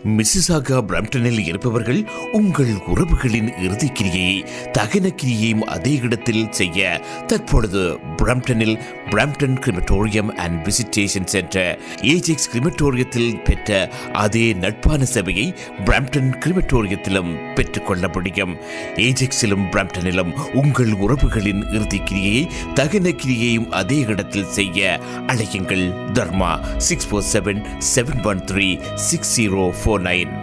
Mississauga பிரம்டனில் இருப்பவர்கள் உங்கள் உறவுகளின் இறுதிக்கிரியை தகன கிரியையும் அதே இடத்தில் செய்ய தற்பொழுது பிரம்டனில் Brampton crematorium and visitation centre Ajax கிரிமட்டோரியத்தில் பெற்ற அதே நட்பான சேவையை பிரம்டன் கிரிமட்டோரியத்திலும் பெற்றுக்கொள்ள முடியும் ஏஜெக்ஸிலும் பிரம்டனிலும் உங்கள் உறவுகளின் இறுதிக்கிரியை தகன கிரியையும் அதே இடத்தில் செய்ய அழையுங்கள் Dharma six four seven seven one three six zero four nine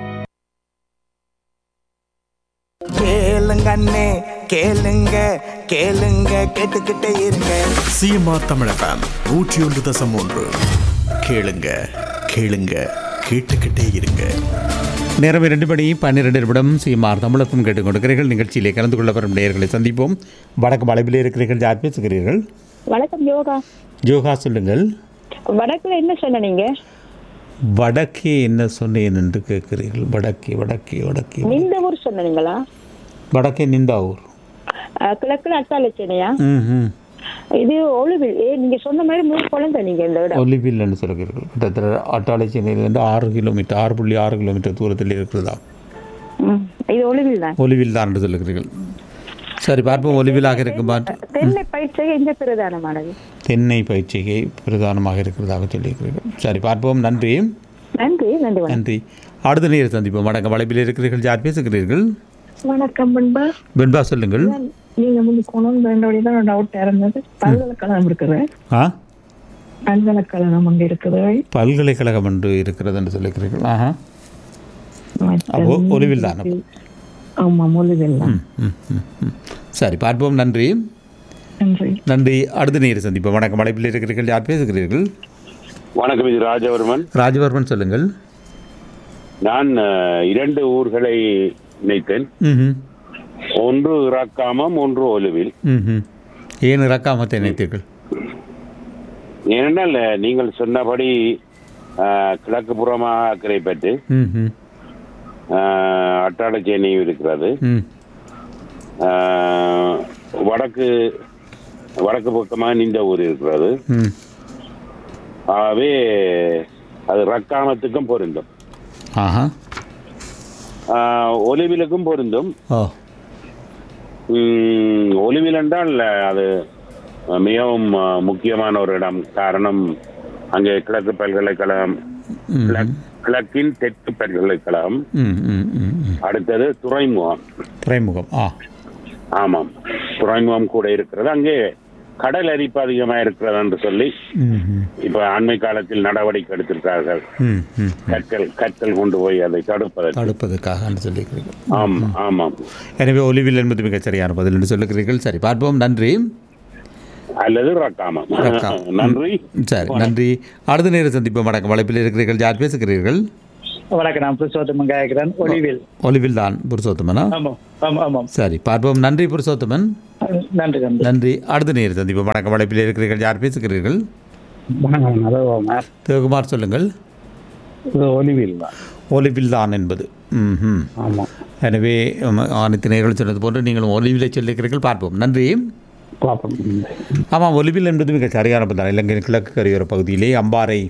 கேளுங்க அண்ணே கேளுங்க கேளுங்க கேட்டுக்கிட்டே இருங்க சிஎம்ஆர் தமிழகம் நூற்றி ஒன்று தசம் ஒன்று கேளுங்க கேளுங்க கேட்டுக்கிட்டே இருங்க நேரம் இரண்டு மணி பன்னிரண்டு நிமிடம் சீமார் தமிழகம் கேட்டுக்கொண்டிருக்கிறீர்கள் நிகழ்ச்சியிலே கலந்து கொள்ள வரும் நேயர்களை சந்திப்போம் வடக்கு அளவில் இருக்கிறீர்கள் யார் பேசுகிறீர்கள் வணக்கம் யோகா யோகா சொல்லுங்கள் வடக்குல என்ன சொன்ன நீங்க வடக்கே என்ன சொன்னேன் என்று கேட்கிறீர்கள் வடக்கே வடக்கே வடக்கே நின்ற ஊர் சொன்னீங்களா வடக்கே நிந்தாவூர் அஹ், கிழக்குல அட்டாளச்சேனையா ம் ம் இது ஒழுவில் ஏ நீங்க சொன்ன மாதிரி மூணு குழந்தை நீங்க இந்த இடம் ஒலிவில் என்று சொல்கிறீர்கள் கிட்டத்தட்ட அட்டாளை சென்னையிலிருந்து ஆறு கிலோமீட்டர் ஆறு புள்ளி ஆறு கிலோமீட்டர் தூரத்தில் இருக்கிறதா ம், இது ஒழுவில் தான் ஒலிவில் தான் என்று சொல்லுகிறீர்கள் சரி பார்ப்போம் ஒலிவிலாக இருக்குமா தென்னை பயிற்சியை எந்த பிரதானமானது தென்னை பயிற்சிகை பிரதானமாக இருக்கிறதாக சொல்லியிருக்கிறீர்கள் சரி பார்ப்போம் நன்றி நன்றி நன்றி வணக்கம் நன்றி அடுத்த நேரம் சந்திப்போம் வணக்கம் வளைப்பில் இருக்கிறீர்கள் யார் பேசுகிறீர்கள் வணக்கம் பண்பா வெண்பா சொல்லுங்கள் நீங்க முந்தி போனோம் ரெண்டு வழி தான் டவுட் இருந்தது பல்கலைக்கழகம் இருக்குது ஆ பல்கலைக்கழகம் அங்க இருக்குது பல்கலைக்கழகம் என்று இருக்கிறது என்று சொல்லியிருக்கிறீர்கள் ஆஹா மற்ற அப்போ ஒலிவில் தான் ஆமா மொழிவில் தான் ம், ம், ம். சரி பார்ப்போம் நன்றி நன்றி நன்றி அடுத்த நேரம் சந்திப்போம் வணக்கம் வளைப்பில் இருக்கிறீர்கள் யார் பேசுகிறீர்கள் வணக்கம் இது ராஜவர்மன் ராஜவர்மன் சொல்லுங்கள் நான் அஹ், இரண்டு ஊர்களை நினைத்தேன் ம் ஒன்று இறக்காமம் ஒன்று ஒலுவில் ம் ஏன் இறக்காமத்தை நினைத்தீர்கள் ஏனென்றால் அஹ், நீங்கள் சொன்னபடி அஹ், கிழக்கு புறமாக அக்கரைப்பட்டு ம் ம் அட்டாளச்சேனியும் இருக்கிறது ம் அஹ், வடக்கு வடக்கு பக்கமாக நின்ற ஊர் இருக்கிறது ம் ஆகவே அது ரக்காமத்துக்கும் பொருந்தும் ஆஹா அஹ், ஒலிவிலுக்கும் பொருந்தும் ஓ உம், ஒலிவில் என்றால் அது மிகவும் அஹ், முக்கியமான ஒரு இடம் காரணம் அங்கே கிழக்கு பல்கலைக்கழகம் ம் கிழக்- கிழக்கின் தெற்கு பல்கலைக்கழகம் ம் ம் ம் ம். அடுத்தது துறைமுகம் துறைமுகம் ஆ ஆமாம் துறைமுகம் கூட இருக்கிறது அங்கே கடல் அரிப்பு அதிகமாக இருக்கிறது என்று சொல்லி ம் ம் இப்ப அண்மை காலத்தில் நடவடிக்கை எடுத்திருக்கிறார்கள் ம் ம் கற்கள் கற்கள் கொண்டு போய் அதை தடுப்பதற்கு தடுப்பதற்காக என்று சொல்லியிருக்கிறீர்கள் ஆம் ஆமாம் எனவே ஒலிவில் என்பது மிகச் சரியான பதில் என்று சொல்லுகிறீர்கள் சரி பார்ப்போம் நன்றி அல்லது ரக்காமம் ரக்காம். நன்றி சரி நன்றி அடுத்த நேரம் சந்திப்போம் வணக்கம் வளைப்பில் இருக்கிறீர்கள் யார் பேசுகிறீர்கள் வணக்கம் நான் புருஷோத்தமன் கேட்கிறேன் ஒளிவில் ஒலிவில் தான் புருஷோத்தமனா ஆமாம் ஆமாம் ஆமாம் சரி பார்ப்போம் நன்றி புருஷோத்தமன் நன்றி நன்றி நன்றி அடுத்த நேரம் சந்திப்போம் வணக்கம் வளைப்பில் இருக்கிறீர்கள் யார் பேசுகிறீர்கள் வணக்கம் அது சிவகுமார் சொல்லுங்கள் இது ஒளிவில் தான் ஒலிவில் தான் என்பது ம் ம் ஆமாம் எனவே உம், அனைத்து நேர்கள் சொன்னது போன்று நீங்களும் ஒலிவிலை சொல்லியிருக்கிறீர்கள் பார்ப்போம் நன்றி பார்ப்போம் ஆமாம் ஒலிவில் என்பது மிக சரியான பதில் இலங்கையின் கிழக்கு கரையோர பகுதியிலே அம்பாறை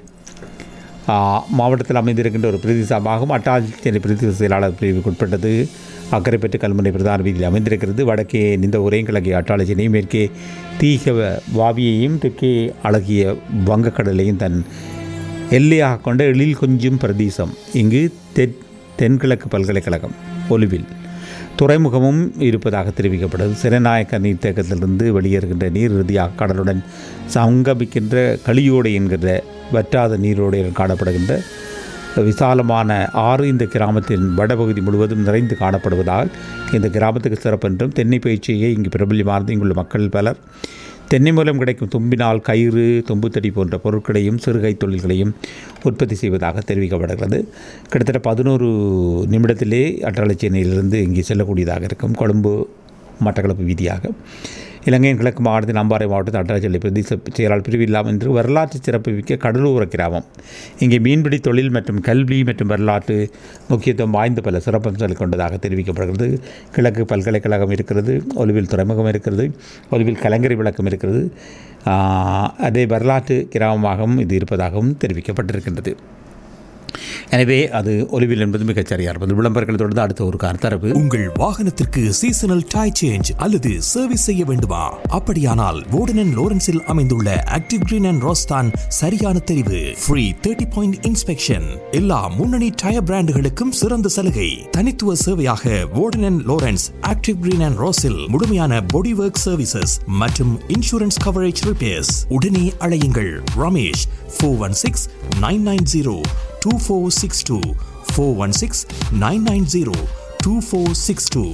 ஆ, மாவட்டத்தில் அமைந்திருக்கின்ற ஒரு பிரதேசமாகும் அட்டாளச்சேரி பிரதேச செயலாளர் பிரிவுக்கு உட்பட்டது அக்கரைப்பட்டு கல்முனை பிரதான வீதியில் அமைந்திருக்கிறது வடக்கே நின்ற உரையும் கிழக்கே அட்டாளச்சேனையும் மேற்கே தீக வாவியையும் தெற்கே அழகிய வங்கக்கடலையும் தன் எல்லையாக கொண்ட எழில் கொஞ்சும் பிரதேசம் இங்கு தென் தென்கிழக்கு பல்கலைக்கழகம் ஒலிவில் துறைமுகமும் இருப்பதாக தெரிவிக்கப்படுது சிறநாயக்க நீர்த்தேக்கத்திலிருந்து வெளியேறுகின்ற நீர் இறுதியாக கடலுடன் சங்கமிக்கின்ற களியோடை என்கிற வற்றாத நீரோடையில் காணப்படுகின்ற விசாலமான ஆறு இந்த கிராமத்தின் வடபகுதி முழுவதும் நிறைந்து காணப்படுவதால் இந்த கிராமத்துக்கு சிறப்பென்றும் தென்னை பயிற்சியை இங்கு பிரபல்யமானது இங்குள்ள மக்கள் பலர் தென்னை மூலம் கிடைக்கும் தும்பினால் கயிறு தும்புத்தடி போன்ற பொருட்களையும் சிறுகை தொழில்களையும் உற்பத்தி செய்வதாக தெரிவிக்கப்படுகிறது கிட்டத்தட்ட பதினோரு நிமிடத்திலே அட்டாளச்சேனையிலிருந்து இங்கே செல்லக்கூடியதாக இருக்கும் கொழும்பு மட்டக்களப்பு வீதியாக இலங்கையின் கிழக்கு மாவட்டத்தின் அம்பாறை மாவட்டத்தில் அட்டாளச்சேனை பிரதேச செயலாளர் பிரிவு இல்லாமல் என்று வரலாற்று சிறப்பு மிக்க கடலூர கிராமம் இங்கே மீன்பிடி தொழில் மற்றும் கல்வி மற்றும் வரலாற்று முக்கியத்துவம் வாய்ந்த பல சிறப்பம்சங்களை கொண்டதாக தெரிவிக்கப்படுகிறது கிழக்கு பல்கலைக்கழகம் இருக்கிறது ஒலிவில் துறைமுகம் இருக்கிறது ஒலிவில் கலங்கரை விளக்கம் இருக்கிறது ஆஹ், அதே வரலாற்று கிராமமாகவும் இது இருப்பதாகவும் தெரிவிக்கப்பட்டிருக்கின்றது எனவே அது ஒலிவில் என்பது மிகச் சரியாக இருப்பது விளம்பரங்களை தொடர்ந்து அடுத்த ஒரு கார் தரப்பு உங்கள் வாகனத்திற்கு சீசனல் டை சேஞ்ச் அல்லது சர்வீஸ் செய்ய வேண்டுமா அப்படியானால் வோர்டன் லோரன்ஸில் அமைந்துள்ள ஆக்டிவ் கிரீன் அண்ட் ரோஸ்தான் சரியான தெரிவு ஃப்ரீ தேர்ட்டி பாயிண்ட் இன்ஸ்பெக்ஷன் எல்லா முன்னணி டயர் பிராண்டுகளுக்கும் சிறந்த சலுகை தனித்துவ சேவையாக Warden Lawrence active green and ரோஸில் முழுமையான பாடி ஒர்க் சர்வீசஸ் மற்றும் இன்சூரன்ஸ் கவரேஜ் ரிப்பேர்ஸ் உடனே அழையுங்கள் Ramesh four one six nine nine zero two four six two four one six nine nine zero two four six two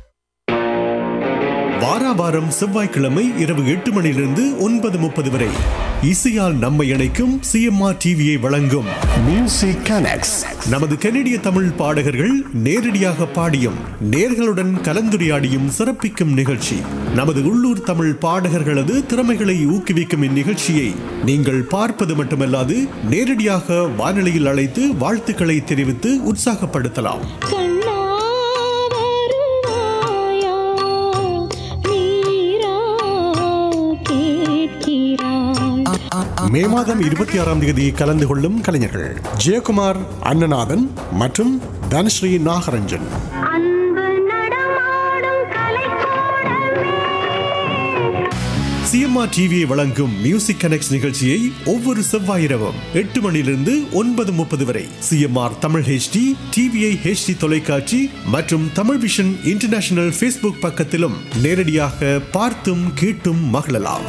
வாராவாரம் செவ்வாய்க்கிழமை இரவு எட்டு மணியிலிருந்து ஒன்பது முப்பது வரை இசையால் நம்மை இணைக்கும் சிஎம்ஆர் டிவியை வழங்கும் மியூசிக் கனெக்ட்ஸ் நமது கனடிய தமிழ் பாடகர்கள் நேரடியாக பாடியும் நேர்களுடன் கலந்துரையாடியும் சிறப்பிக்கும் நிகழ்ச்சி நமது உள்ளூர் தமிழ் பாடகர்களது திறமைகளை ஊக்குவிக்கும் இந்நிகழ்ச்சியை நீங்கள் பார்ப்பது மட்டுமல்லாது நேரடியாக வானொலியில் அழைத்து வாழ்த்துக்களை தெரிவித்து உற்சாகப்படுத்தலாம் மே மாதம் இருபத்தி ஆறாம் தேதி கலந்து கொள்ளும் கலைஞர்கள் ஜெயக்குமார் அண்ணநாதன் மற்றும் தனஸ்ரீ நாகரஞ்சன் சிஎம்ஆர் டிவியை வழங்கும் மியூசிக் கனெக்ட் நிகழ்ச்சியை ஒவ்வொரு செவ்வாய் இரவும் எட்டு மணியிலிருந்து ஒன்பது முப்பது வரை CMR Tamil HD TVI HD தொலைக்காட்சி மற்றும் தமிழ் விஷன் இன்டர்நேஷனல் ஃபேஸ்புக் பக்கத்திலும் நேரடியாக பார்த்தும் கேட்டும் மகிழலாம்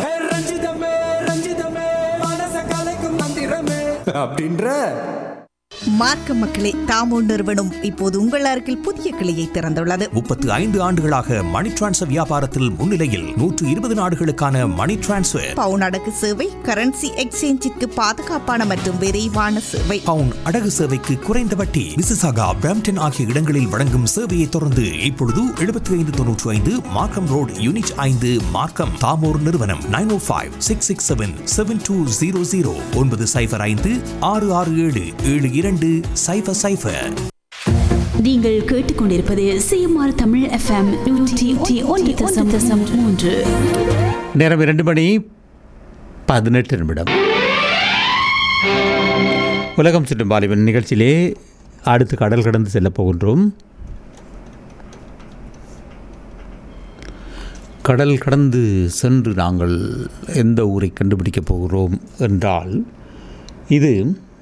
அப்படின்ற மார்க்க மக்களே தாமோ நிறுவனம் இப்போது உங்கள் அருகில் புதிய கிளையை திறந்துள்ளது முப்பத்து ஐந்து ஆண்டுகளாக மணி டிரான்ஸ்ஃபர் வியாபாரத்தில் முன்னிலையில் நூற்று இருபது நாடுகளுக்கான மணி டிரான்ஸ்ஃபர் பவுன் அடகு சேவை கரன்சி எக்ஸ்சேஞ்சிற்கு பாதுகாப்பான மற்றும் விரைவான சேவை பவுன் அடகு சேவைக்கு குறைந்த வட்டி மிசிசாகா பிராம்டன் ஆகிய இடங்களில் வழங்கும் சேவையை தொடர்ந்து இப்பொழுது எழுபத்தி ஐந்து தொன்னூற்று ஐந்து மார்க்கம் ரோடு யூனிட் ஐந்து மார்க்கம் தாமோர் நிறுவனம் nine o five six six seven seven two zero zero ஒன்பது சைஃபர் ஐந்து ஆறு ஆறு ஏழு ஏழு இரண்டு சைஃபர் சைஃபர் நீங்கள் கேட்டுக்கொண்டிருப்பது சிஎம்ஆர் தமிழ் எஃப்எம் நூற்றி ஒன்று தசம் தசம் மூன்று நேரம் இரண்டு மணி பதினெட்டு நிமிடம் உலகம் சுற்றும் பாலிவன் நிகழ்ச்சியிலே அடுத்து கடல் கடந்து செல்லப் போகின்றோம் கடல் கடந்து சென்று நாங்கள் எந்த ஊரை கண்டுபிடிக்கப் போகிறோம் என்றால் இது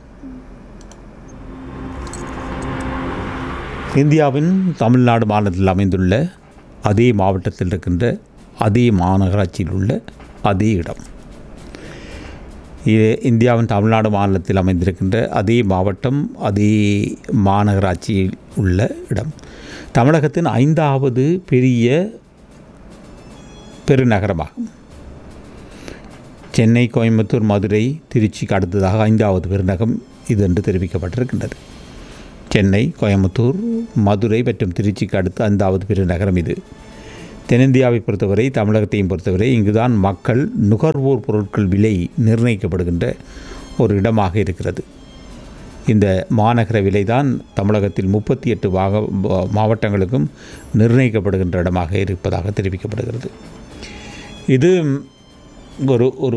இந்தியாவின் தமிழ்நாடு மாநிலத்தில் அமைந்துள்ள அதே மாவட்டத்தில் இருக்கின்ற அதே மாநகராட்சியில் உள்ள அதே இடம் இது இந்தியாவின் தமிழ்நாடு மாநிலத்தில் அமைந்திருக்கின்ற அதே மாவட்டம் அதே மாநகராட்சியில் உள்ள இடம் தமிழகத்தின் ஐந்தாவது பெரிய பெருநகரமாகும் சென்னை கோயம்புத்தூர் மதுரை திருச்சிக்கு அடுத்ததாக ஐந்தாவது பெருநகம் இது என்று தெரிவிக்கப்பட்டிருக்கின்றது சென்னை கோயம்புத்தூர் மதுரை மற்றும் திருச்சிக்கு அடுத்து ஐந்தாவது பெருநகரம் இது தென்னிந்தியாவை பொறுத்தவரை தமிழகத்தையும் பொறுத்தவரை இங்குதான் மக்கள் நுகர்வோர் பொருட்கள் விலை நிர்ணயிக்கப்படுகின்ற ஒரு இடமாக இருக்கிறது இந்த மாநகர விலைதான் தமிழகத்தில் முப்பத்தி எட்டு வாக மாவட்டங்களுக்கும் நிர்ணயிக்கப்படுகின்ற இடமாக இருப்பதாக தெரிவிக்கப்படுகிறது இது ஒரு ஒரு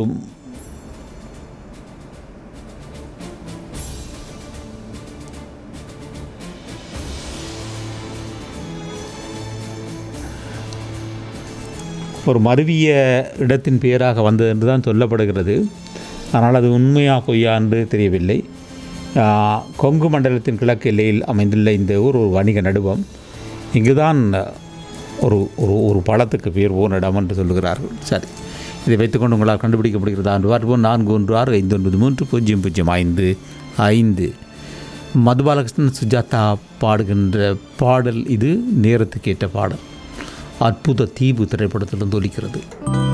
ஒரு மருவிய இடத்தின் பெயராக வந்தது என்று தான் சொல்லப்படுகிறது ஆனால் அது உண்மையா பொய்யா என்று தெரியவில்லை கொங்கு மண்டலத்தின் கிழக்கு எல்லையில் அமைந்துள்ள இந்த ஊர் ஒரு வணிக நடுவம் இங்குதான் ஒரு ஒரு ஒரு பழத்துக்கு பேர் ஓன் இடம் என்று சொல்லுகிறார்கள் சரி இதை வைத்துக்கொண்டு உங்களால் கண்டுபிடிக்க முடிகிறதா என்று பார்ப்போம் நான்கு ஒன்று ஆறு ஐந்து ஒன்பது மூன்று பூஜ்ஜியம் பூஜ்ஜியம் ஐந்து ஐந்து மதுபாலகிருஷ்ணன் சுஜாதா பாடுகின்ற பாடல் இது நேரத்துக்கு ஏற்ற பாடல் அற்புத தீவு திரைப்படத்திலிருந்து ஒலிக்கிறது